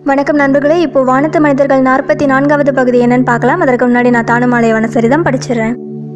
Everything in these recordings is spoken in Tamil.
வணக்கம் நண்பர்களே இப்போ வானத்து மனிதர்கள் நாற்பத்தி நான்காவது பகுதி என்னன்னு பார்க்கலாம் அதற்கு முன்னாடி நான் தானுமாலை வனசரிதம் படிச்சிடுறேன்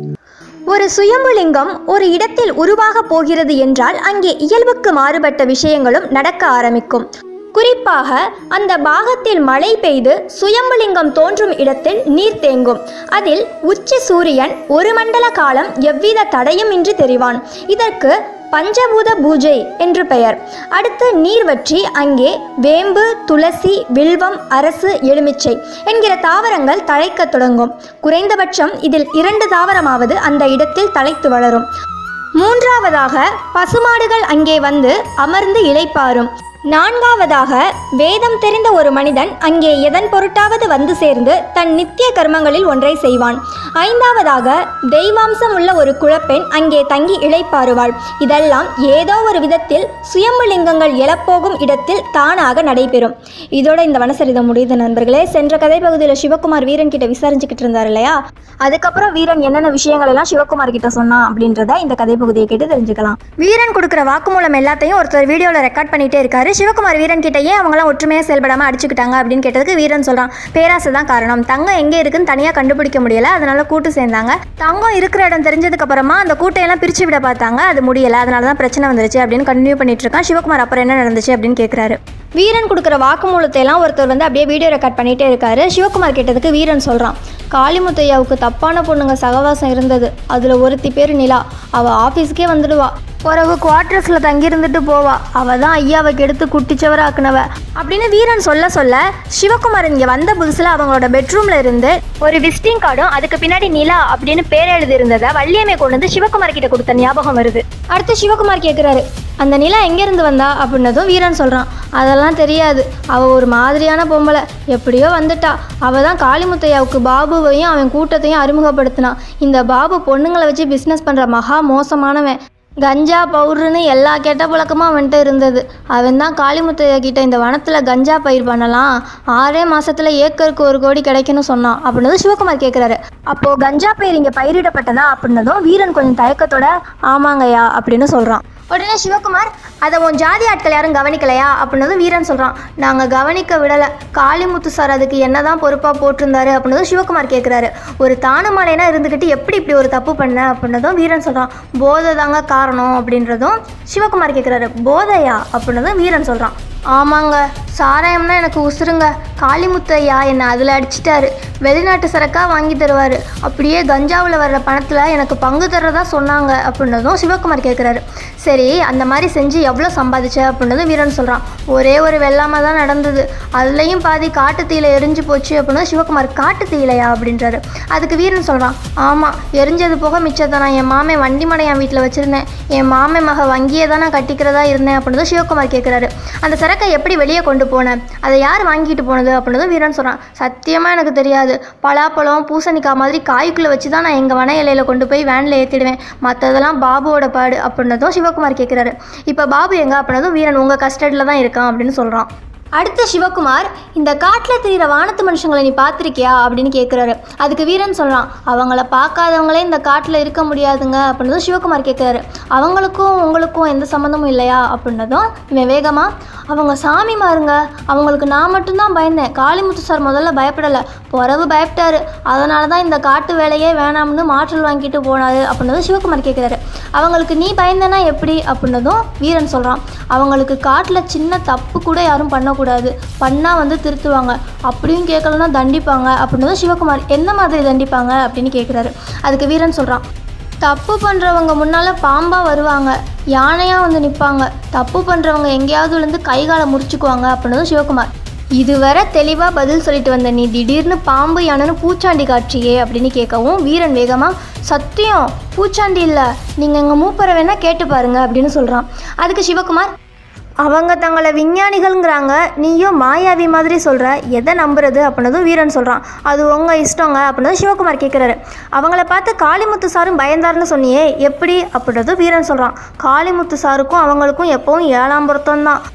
ஒரு சுயம்புலிங்கம் ஒரு இடத்தில் உருவாக போகிறது என்றால் அங்கே இயல்புக்கு மாறுபட்ட விஷயங்களும் நடக்க ஆரம்பிக்கும் குறிப்பாக அந்த பாகத்தில் மழை பெய்து சுயம்புலிங்கம் தோன்றும் இடத்தில் நீர் தேங்கும் அதில் உச்சி சூரியன் ஒரு மண்டல காலம் எவ்வித தடையும் இன்றி தெரிவான் இதற்கு பஞ்சபூத பூஜை என்று பெயர் அடுத்து நீர் வற்றி அங்கே வேம்பு துளசி வில்வம் அரசு எலுமிச்சை என்கிற தாவரங்கள் தழைக்கத் தொடங்கும் குறைந்தபட்சம் இதில் இரண்டு தாவரமாவது அந்த இடத்தில் தழைத்து வளரும் மூன்றாவதாக பசுமாடுகள் அங்கே வந்து அமர்ந்து இளைப்பாரும் நான்காவதாக வேதம் தெரிந்த ஒரு மனிதன் அங்கே எதன் பொருட்டாவது வந்து சேர்ந்து தன் நித்திய கர்மங்களில் ஒன்றை செய்வான் ஐந்தாவதாக தெய்வாம்சம் உள்ள ஒரு குழப்பெண் அங்கே தங்கி இளைப்பாறுவாள் இதெல்லாம் ஏதோ ஒரு விதத்தில் சுயம்புலிங்கங்கள் எழப்போகும் இடத்தில் தானாக நடைபெறும் இதோட இந்த வனசரிதம் முடியுது நண்பர்களே சென்ற கதை பகுதியில் சிவகுமார் வீரன் கிட்ட விசாரிச்சுக்கிட்டு இருந்தார் இல்லையா அதுக்கப்புறம் வீரன் என்னென்ன விஷயங்கள் எல்லாம் சிவகுமார் கிட்ட சொன்னான் அப்படின்றத இந்த கதை பகுதியை கேட்டு தெரிஞ்சுக்கலாம் வீரன் கொடுக்குற வாக்குமூலம் எல்லாத்தையும் ஒருத்தர் வீடியோவில் ரெக்கார்ட் பண்ணிட்டே இருக்காரு சிவகுமார் வீரன் கிட்ட ஏன் அவங்களாம் ஒற்றுமையாக செயல்படாமல் அடிச்சுக்கிட்டாங்க அப்படின்னு கேட்டதுக்கு வீரன் சொல்கிறான் பேராசை தான் காரணம் தங்கம் எங்கே இருக்குன்னு தனியாக கண்டுபிடிக்க முடியல அதனால கூட்டு சேர்ந்தாங்க தங்கம் இருக்கிற இடம் தெரிஞ்சதுக்கு அப்புறமா அந்த கூட்டையெல்லாம் பிரிச்சு விட பார்த்தாங்க அது முடியல அதனால தான் பிரச்சனை வந்துருச்சு அப்படின்னு கண்டினியூ பண்ணிட்டு இருக்கான் சிவகுமார் அப்புறம் என்ன நடந்துச்சு அப்படின்னு கேட்குறாரு வீரன் கொடுக்குற வாக்குமூலத்தை எல்லாம் ஒருத்தர் வந்து அப்படியே வீடியோ ரெக்கார்ட் பண்ணிட்டே இருக்காரு சிவகுமார் கேட்டதுக்கு வீரன் சொல்கிறான் காளிமுத்தையாவுக்கு தப்பான பொண்ணுங்க சகவாசம் இருந்தது அதில் ஒருத்தி பேர் நிலா அவள் ஆஃபீஸ்க்கே வந்துடுவா பிறகு குவார்ட்டர்ஸில் தங்கி இருந்துட்டு போவா அவள் தான் ஐயாவை கெடுத்து குட்டிச்சவராக்குனவ அப்படின்னு வீரன் சொல்ல சொல்ல சிவகுமார் இங்கே வந்த புதுசில் அவங்களோட பெட்ரூமில் இருந்து ஒரு விசிட்டிங் கார்டும் அதுக்கு பின்னாடி நிலா அப்படின்னு பேர் எழுதி இருந்ததை வள்ளியம்மை கொண்டு வந்து சிவகுமார் கிட்ட கொடுத்த ஞாபகம் வருது அடுத்து சிவகுமார் கேட்குறாரு அந்த நிலா எங்கேருந்து வந்தா அப்படின்னதும் வீரன் சொல்கிறான் அதெல்லாம் தெரியாது அவள் ஒரு மாதிரியான பொம்பளை எப்படியோ வந்துட்டா அவள் தான் காளிமுத்தையாவுக்கு பாபுவையும் அவன் கூட்டத்தையும் அறிமுகப்படுத்தினான் இந்த பாபு பொண்ணுங்களை வச்சு பிஸ்னஸ் பண்ணுற மகா மோசமானவன் கஞ்சா பவுடர்னு எல்லா கெட்ட பழக்கமும் அவன்கிட்ட இருந்தது அவன் தான் காளிமுத்தையா கிட்ட இந்த வனத்தில் கஞ்சா பயிர் பண்ணலாம் ஆறே மாசத்துல ஏக்கருக்கு ஒரு கோடி கிடைக்கும்னு சொன்னான் அப்படின்னதும் சிவகுமார் கேட்குறாரு அப்போது கஞ்சா பயிர் இங்கே பயிரிடப்பட்டதா அப்படின்னதும் வீரன் கொஞ்சம் தயக்கத்தோட ஆமாங்கய்யா அப்படின்னு சொல்கிறான் உடனே சிவகுமார் அதை உன் ஜாதி ஆட்கள் யாரும் கவனிக்கலையா அப்படின்னதும் வீரன் சொல்கிறான் நாங்கள் கவனிக்க விடலை காளிமுத்து சார் அதுக்கு என்னதான் பொறுப்பாக போட்டிருந்தாரு அப்படின்னதும் சிவகுமார் கேட்குறாரு ஒரு தானுமாலைனா இருந்துக்கிட்டு எப்படி இப்படி ஒரு தப்பு பண்ண அப்படின்னதும் வீரன் சொல்கிறான் போதை தாங்க காரணம் அப்படின்றதும் சிவகுமார் கேட்குறாரு போதையா அப்படின்னதும் வீரன் சொல்கிறான் ஆமாங்க சாராயம்னா எனக்கு உசுருங்க காளிமுத்தையா என்னை அதில் அடிச்சிட்டாரு வெளிநாட்டு சரக்காக வாங்கி தருவார் அப்படியே கஞ்சாவில் வர்ற பணத்தில் எனக்கு பங்கு தர்றதா சொன்னாங்க அப்படின்னதும் சிவகுமார் கேட்குறாரு சரி அந்த மாதிரி செஞ்சு எவ்வளோ சம்பாதிச்ச அப்படின்னதும் வீரன் சொல்கிறான் ஒரே ஒரு வெள்ளாமல் தான் நடந்தது அதுலேயும் பாதி காட்டு தீயில எரிஞ்சு போச்சு அப்படின்னா சிவகுமார் காட்டு தீயிலையா அப்படின்றாரு அதுக்கு வீரன் சொல்கிறான் ஆமாம் எரிஞ்சது போக மிச்சத்தை நான் என் மாமே வண்டி மடை என் வீட்டில் வச்சுருந்தேன் என் மாமே மக வங்கியை தான் நான் கட்டிக்கிறதா இருந்தேன் அப்படின்னதும் சிவகுமார் கேட்குறாரு அந்த சரக்கை எப்படி வெளியே கொண்டு போனேன் அதை யார் வாங்கிட்டு போனது அப்படின்னதும் வீரன் சொல்கிறான் சத்தியமாக எனக்கு தெரியாது பலாப்பழம் பூசணிக்காய் மாதிரி காய்க்குள்ளே வச்சு தான் நான் எங்கள் வன இலையில கொண்டு போய் வேனில் ஏற்றிடுவேன் மற்றதெல்லாம் பாபுவோட பாடு அப்படின்னதும் சிவகுமார் கேட்குறாரு இப்போ பாபு எங்க அப்படின்னதும் வீரன் உங்கள் கஸ்டடியில் தான் இருக்கான் அப்படின்னு சொல்கிறான் அடுத்த சிவகுமார் இந்த காட்டில் தெரிகிற வானத்து மனுஷங்களை நீ பார்த்துருக்கியா அப்படின்னு கேட்குறாரு அதுக்கு வீரன் சொல்கிறான் அவங்கள பார்க்காதவங்களே இந்த காட்டில் இருக்க முடியாதுங்க அப்படின்னதும் சிவகுமார் கேட்குறாரு அவங்களுக்கும் உங்களுக்கும் எந்த சம்மந்தமும் இல்லையா அப்படின்னதும் இவன் வேகமாக அவங்க சாமி மாறுங்க அவங்களுக்கு நான் மட்டும்தான் பயந்தேன் காளிமுத்து சார் முதல்ல பயப்படலை பிறவு பயப்பட்டாரு அதனால தான் இந்த காட்டு வேலையே வேணாம்னு மாற்றல் வாங்கிட்டு போனாரு அப்படின்னதும் சிவகுமார் கேட்குறாரு அவங்களுக்கு நீ பயந்தனா எப்படி அப்படின்னதும் வீரன் சொல்கிறான் அவங்களுக்கு காட்டில் சின்ன தப்பு கூட யாரும் பண்ணக்கூடாது பண்ணால் வந்து திருத்துவாங்க அப்படியும் கேட்கலன்னா தண்டிப்பாங்க அப்படின்னதும் சிவகுமார் என்ன மாதிரி தண்டிப்பாங்க அப்படின்னு கேட்குறாரு அதுக்கு வீரன் சொல்கிறான் தப்பு பண்ணுறவங்க முன்னால் பாம்பாக வருவாங்க யானையாக வந்து நிற்பாங்க தப்பு பண்ணுறவங்க எங்கேயாவது விழுந்து கை காலை முறிச்சுக்குவாங்க அப்படின்னதும் சிவகுமார் இதுவரை தெளிவாக பதில் சொல்லிட்டு வந்த நீ திடீர்னு பாம்பு யானைன்னு பூச்சாண்டி காட்சியே அப்படின்னு கேட்கவும் வீரன் வேகமாக சத்தியம் பூச்சாண்டி இல்லை நீங்கள் எங்கள் மூப்பரை வேணால் கேட்டு பாருங்க அப்படின்னு சொல்கிறான் அதுக்கு சிவகுமார் அவங்க தங்களை விஞ்ஞானிகள்ங்கிறாங்க நீயும் மாயாவி மாதிரி சொல்கிற எதை நம்புறது அப்படின்னதும் வீரன் சொல்கிறான் அது உங்கள் இஷ்டங்க அப்படின்னதும் சிவகுமார் கேட்குறாரு அவங்கள பார்த்து காளிமுத்து சாரும் பயந்தாருன்னு சொன்னியே எப்படி அப்படின்னதும் வீரன் சொல்கிறான் காளிமுத்து சாருக்கும் அவங்களுக்கும் எப்பவும் ஏழாம் பொருத்தம் தான்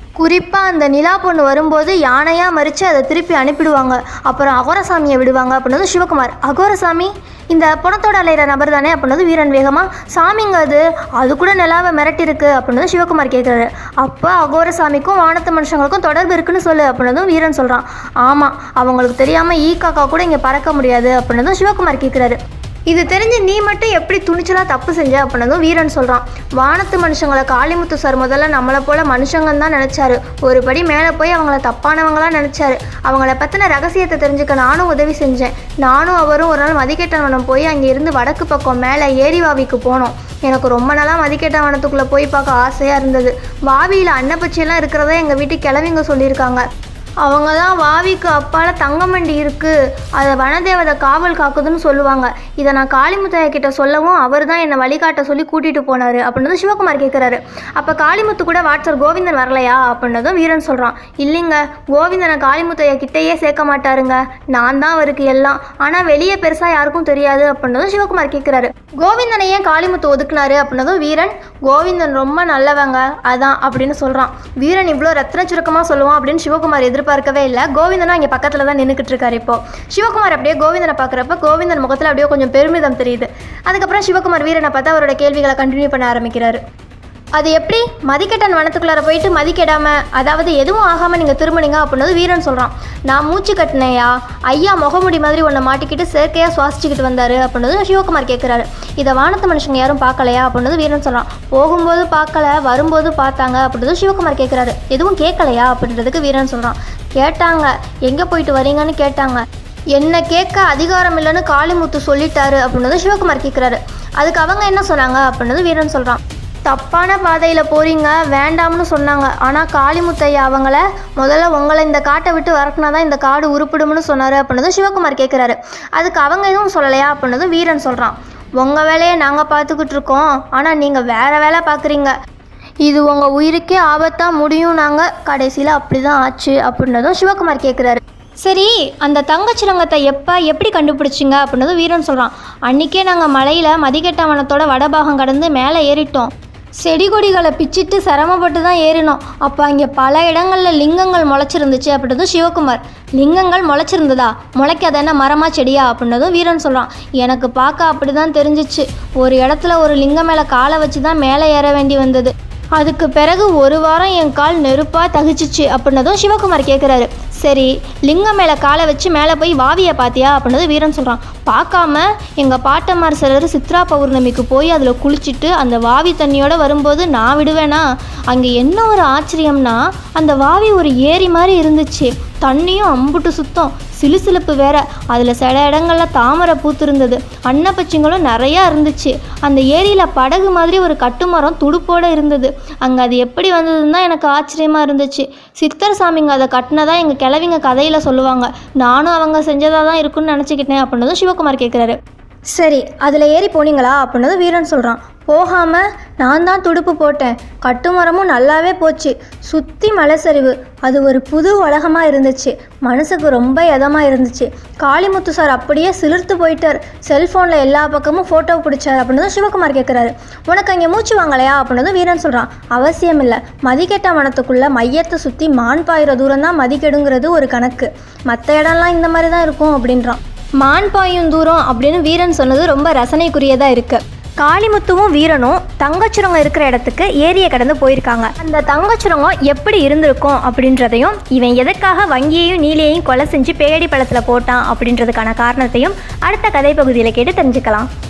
குறிப்பாக அந்த நிலா பொண்ணு வரும்போது யானையாக மறித்து அதை திருப்பி அனுப்பிடுவாங்க அப்புறம் அகோரசாமியை விடுவாங்க அப்படின்னது சிவகுமார் அகோரசாமி இந்த பணத்தோட அலையிற நபர் தானே அப்படின்னது வீரன் வேகமாக சாமிங்க அது அது கூட நிலாவை மிரட்டிருக்கு அப்படின்னது சிவகுமார் கேட்குறாரு அப்போ அகோரசாமிக்கும் வானத்து மனுஷங்களுக்கும் தொடர்பு இருக்குன்னு சொல்லு அப்படின்னதும் வீரன் சொல்கிறான் ஆமாம் அவங்களுக்கு தெரியாமல் ஈ காக்கா கூட இங்கே பறக்க முடியாது அப்படின்னதும் சிவகுமார் கேட்குறாரு இது தெரிஞ்சு நீ மட்டும் எப்படி துணிச்சலாக தப்பு செஞ்ச அப்படின்னதும் வீரன் சொல்கிறான் வானத்து மனுஷங்களை காளிமுத்து சார் முதல்ல நம்மளை போல மனுஷங்கன்னு தான் நினச்சாரு ஒரு படி மேலே போய் அவங்கள தப்பானவங்களாம் நினச்சாரு அவங்கள பற்றின ரகசியத்தை தெரிஞ்சுக்க நானும் உதவி செஞ்சேன் நானும் அவரும் ஒரு நாள் மதிக்கேட்டவனம் போய் அங்கே இருந்து வடக்கு பக்கம் மேலே ஏரிவாவிக்கு போனோம் எனக்கு ரொம்ப நாளாக மதிக்கேட்டவனத்துக்குள்ளே போய் பார்க்க ஆசையாக இருந்தது வாவியில் அன்னப்பச்சியெல்லாம் இருக்கிறதா எங்கள் வீட்டு கிழவிங்க சொல்லியிருக்காங்க அவங்க தான் வாவிக்கு அப்பால் தங்கமண்டி இருக்குது அதை வனதேவதை காவல் காக்குதுன்னு சொல்லுவாங்க இதை நான் காளிமுத்தையா கிட்ட சொல்லவும் அவர் தான் என்னை வழிகாட்ட சொல்லி கூட்டிகிட்டு போனார் அப்படின்னதும் சிவகுமார் கேட்குறாரு அப்போ காளிமுத்து கூட வாட்சர் கோவிந்தன் வரலையா அப்படின்னதும் வீரன் சொல்கிறான் இல்லைங்க கோவிந்தனை காளிமுத்தையா கிட்டேயே சேர்க்க மாட்டாருங்க நான் தான் அவருக்கு எல்லாம் ஆனால் வெளியே பெருசாக யாருக்கும் தெரியாது அப்படின்னதும் சிவகுமார் கேட்குறாரு கோவிந்தனை ஏன் காளிமுத்து ஒதுக்குனாரு அப்படின்னதும் வீரன் கோவிந்தன் ரொம்ப நல்லவங்க அதான் அப்படின்னு சொல்கிறான் வீரன் இவ்வளோ ரத்ன சுருக்கமாக சொல்லுவான் அப்படின்னு சிவகுமார் எதிர்பார்க்கவே இல்லை கோவிந்தனும் அங்கே பக்கத்தில் தான் நின்றுக்கிட்டு இருக்காரு இப்போ சிவகுமார் அப்படியே கோவிந்தனை பார்க்குறப்ப கோவிந்தன் முகத்தில் அப்படியே கொஞ்சம் பெருமிதம் தெரியுது அதுக்கப்புறம் சிவகுமார் வீரனை பார்த்து அவரோட கேள்விகளை கண்டினியூ பண்ண ஆரம்பிக்கிறாரு அது எப்படி மதிக்கட்டன் வனத்துக்குள்ளார போயிட்டு மதிக்கிடாம அதாவது எதுவும் ஆகாமல் நீங்கள் திரும்பினீங்க அப்படின்னது வீரன் சொல்கிறான் நான் மூச்சு கட்டினேயா ஐயா முகமுடி மாதிரி உன்னை மாட்டிக்கிட்டு செயற்கையாக சுவாசிச்சுக்கிட்டு வந்தார் அப்படின்னது சிவகுமார் கேட்குறாரு இதை வானத்து மனுஷங்க யாரும் பார்க்கலையா அப்படின்னது வீரன் சொல்கிறான் போகும்போது பார்க்கல வரும்போது பார்த்தாங்க அப்படின்னது சிவகுமார் கேட்குறாரு எதுவும் கேட்கலையா அப்படின்றதுக்கு வீரன் சொல்கிறான் கேட்டாங்க எங்கே போயிட்டு வரீங்கன்னு கேட்டாங்க என்ன கேட்க அதிகாரம் இல்லைன்னு காளிமுத்து சொல்லிட்டாரு அப்படின்னது சிவகுமார் கேட்குறாரு அதுக்கு அவங்க என்ன சொன்னாங்க அப்படின்னது வீரன் சொல்கிறான் தப்பான பாதையில் போறீங்க வேண்டாம்னு சொன்னாங்க ஆனால் காளிமுத்தையா அவங்கள முதல்ல உங்களை இந்த காட்டை விட்டு வரக்குனா தான் இந்த காடு உருப்பிடும்னு சொன்னார் அப்படின்னதும் சிவகுமார் கேட்குறாரு அதுக்கு அவங்க எதுவும் சொல்லலையா அப்படின்னதும் வீரன் சொல்கிறான் உங்கள் வேலையை நாங்கள் பார்த்துக்கிட்டு இருக்கோம் ஆனால் நீங்கள் வேற வேலை பார்க்குறீங்க இது உங்கள் உயிருக்கே ஆபத்தாக முடியும் நாங்கள் கடைசியில் அப்படி தான் ஆச்சு அப்படின்னதும் சிவகுமார் கேட்குறாரு சரி அந்த தங்கச்சிரங்கத்தை எப்போ எப்படி கண்டுபிடிச்சிங்க அப்படின்னதும் வீரன் சொல்கிறான் அன்றைக்கே நாங்கள் மலையில் மதிக்கெட்டவனத்தோட வடபாகம் கடந்து மேலே ஏறிட்டோம் செடி கொடிகளை பிச்சிட்டு சிரமப்பட்டு தான் ஏறினோம் அப்போ அங்கே பல இடங்களில் லிங்கங்கள் முளைச்சிருந்துச்சு அப்படின்னதும் சிவகுமார் லிங்கங்கள் முளைச்சிருந்ததா முளைக்காத என்ன மரமா செடியா அப்படின்னதும் வீரன் சொல்கிறான் எனக்கு பார்க்க அப்படி தான் தெரிஞ்சிச்சு ஒரு இடத்துல ஒரு லிங்கம் மேலே காலை வச்சு தான் மேலே ஏற வேண்டி வந்தது அதுக்கு பிறகு ஒரு வாரம் என் கால் நெருப்பாக தகிச்சிச்சு அப்படின்னதும் சிவகுமார் கேட்குறாரு சரி லிங்கம் மேலே காலை வச்சு மேலே போய் வாவியை பார்த்தியா அப்படின்னது வீரன் சொல்கிறான் பார்க்காம எங்கள் பாட்டமார் சிலர் சித்ரா பௌர்ணமிக்கு போய் அதில் குளிச்சுட்டு அந்த வாவி தண்ணியோட வரும்போது நான் விடுவேனா அங்கே என்ன ஒரு ஆச்சரியம்னா அந்த வாவி ஒரு ஏரி மாதிரி இருந்துச்சு தண்ணியும் அம்புட்டு சுத்தம் சிலுசிலுப்பு வேற அதில் சில இடங்கள்ல தாமரை பூத்திருந்தது அன்னப்பச்சிங்களும் நிறையா இருந்துச்சு அந்த ஏரியில் படகு மாதிரி ஒரு கட்டுமரம் துடுப்போட இருந்தது அங்கே அது எப்படி வந்ததுன்னு தான் எனக்கு ஆச்சரியமாக இருந்துச்சு சித்தர் சாமிங்க அதை கட்டினதா எங்கள் கிழவிங்க கதையில் சொல்லுவாங்க நானும் அவங்க செஞ்சதாக தான் இருக்குன்னு நினச்சிக்கிட்டேன் அப்படின்னதும் சிவகுமார் கேட்குறாரு சரி அதில் ஏறி போனீங்களா அப்படின்னதும் வீரன் சொல்கிறான் போகாமல் நான் தான் துடுப்பு போட்டேன் கட்டுமரமும் நல்லாவே போச்சு சுற்றி மலைச்சரிவு அது ஒரு புது உலகமாக இருந்துச்சு மனசுக்கு ரொம்ப இதமாக இருந்துச்சு காளிமுத்து சார் அப்படியே சிலிர்த்து போயிட்டார் செல்ஃபோனில் எல்லா பக்கமும் ஃபோட்டோ பிடிச்சார் அப்படின்னதும் சிவகுமார் கேட்குறாரு உனக்கு அங்கே மூச்சு வாங்கலையா அப்படின்னதும் வீரன் சொல்கிறான் அவசியம் இல்லை மதிக்கெட்ட வனத்துக்குள்ளே மையத்தை சுற்றி மான் பாயிற தூரம் தான் மதிக்கெடுங்கிறது ஒரு கணக்கு மற்ற இடம்லாம் இந்த மாதிரி தான் இருக்கும் அப்படின்றான் மான் பாயும் தூரம் அப்படின்னு வீரன் சொன்னது ரொம்ப ரசனைக்குரியதாக இருக்குது காளிமுத்துவும் வீரனும் தங்கச்சுரங்கம் இருக்கிற இடத்துக்கு ஏரியை கடந்து போயிருக்காங்க அந்த தங்கச்சுரங்கம் எப்படி இருந்திருக்கும் அப்படின்றதையும் இவன் எதற்காக வங்கியையும் நீலியையும் கொலை செஞ்சு பேடி பழத்தில் போட்டான் அப்படின்றதுக்கான காரணத்தையும் அடுத்த கதை பகுதியில் கேட்டு தெரிஞ்சுக்கலாம்